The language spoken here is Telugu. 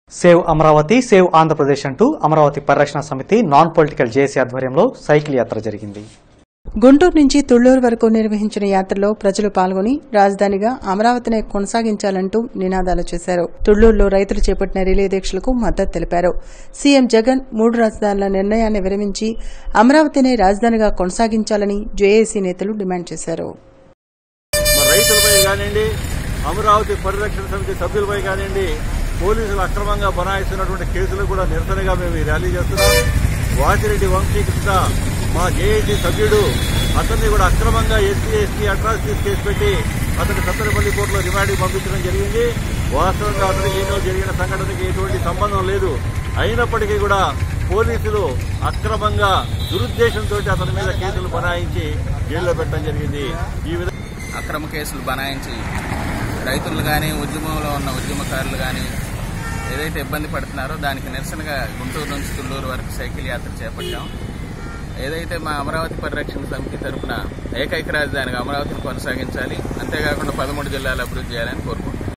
సేవ్ అమరావతి సేవ్ ఆంధ్రప్రదేశ్ అంటూ Amaravati Parirakshana Samiti non political JAC ఆధ్వర్యంలో సైకిల్ యాత్ర జరిగింది గుంటూరు నుంచి తుళ్లూరు వరకు నిర్వహించిన యాత్రలో ప్రజలు పాల్గొని రాజధానిగా అమరావతినే కొనసాగించాలంటూ నినాదాలు చేశారు తుళ్లూరులో రైతులు చేపట్టిన రిలే దీక్షలకు మద్దతు తెలిపారు సీఎం జగన్ మూడు రాజధానుల నిర్ణయాన్ని విరమించి అమరావతినే రాజధానిగా కొనసాగించాలని జేఏసీ నేతలు డిమాండ్ చేశారు మరి రైతులపై కానివ్వండి అమరావతి పరిరక్షణ సమితి సభ్యులపై కానివ్వండి పోలీసులు అక్రమంగా బనాయిస్తున్నటువంటి కేసులకు కూడా నిరసనగా మేము ఈ ర్యాలీ చేస్తున్నాం వాసిరెడ్డి వంశీకృష్ణ మా జేఏసీ సభ్యుడు అతన్ని కూడా అక్రమంగా ఎస్సీ ఎస్టీ అట్రాసిటీస్ కేసు పెట్టి అతని సత్తరపల్లి కోర్టులో రిమాండ్కి పంపించడం జరిగింది వాస్తవంగా అతనికి ఏదో జరిగిన సంఘటనకి ఎటువంటి సంబంధం లేదు అయినప్పటికీ కూడా పోలీసులు అక్రమంగా దురుద్దేశంతో అతని మీద కేసులు బనాయించి జైల్లో పెట్టడం జరిగింది ఈ విధంగా అక్రమ కేసులు బనాయించి రైతులు కానీ ఉద్యమంలో ఉన్న ఉద్యమకారులు కానీ ఏదైతే ఇబ్బంది పడుతున్నారో దానికి నిరసనగా గుంటూరు నుంచి తుళ్ళూరు వరకు సైకిల్ యాత్ర చేపట్టాం ఏదైతే మా అమరావతి పరిరక్షణ సమితి తరఫున ఏకైక రాజధానిగా అమరావతిని కొనసాగించాలి అంతేకాకుండా పదమూడు జిల్లాలు అభివృద్ధి చేయాలని కోరుకుంటున్నాం